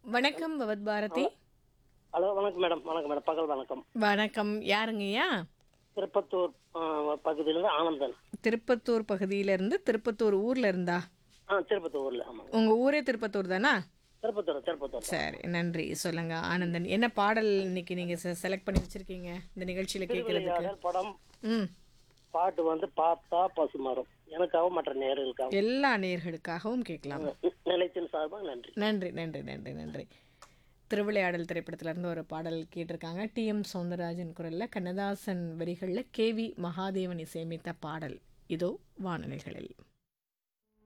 வணக்கம் பவத் பாரதி ஹலோ வணக்கம் மேடம் வணக்கம் மேடம் பகல் வணக்கம் வணக்கம் யாருங்கய்யா திருப்பத்தூர் ஆ, பகுதியிலிருந்து ஆனந்தன் திருப்பத்தூர் பகுதியிலேருந்து திருப்பத்தூர் ஊர்ல இருந்தா ஆ திருப்பத்தூர் ஊர்ல ஆமாங்க உங்க ஊரே திருப்பத்தூர் தானா திருப்பத்தூர் திருப்பத்தூர் சரி நன்றி சொல்லுங்க ஆனந்தன் என்ன பாடல் இன்னைக்கு நீங்க செலக்ட் பண்ணி வச்சிருக்கீங்க இந்த நிகழ்ச்சியில கேட்கறதுக்கு திருவிளையாடல் படம் ம் பாட்டு வந்து பார்த்தா பசுமரம் எனக்காகவும் மற்ற நேர்களுக்காகவும் எல்லா நேர்களுக்காகவும் கேட்கலாம் நிலையத்தின் சார்பாக நன்றி நன்றி நன்றி நன்றி நன்றி திருவிளையாடல் திரைப்படத்துல இருந்து ஒரு பாடல் கேட்டிருக்காங்க டி எம் சௌந்தரராஜன் குரல்ல கண்ணதாசன் வரிகளில் கேவி மகாதேவன் இசையமைத்த பாடல் இதோ வானொலிகளில்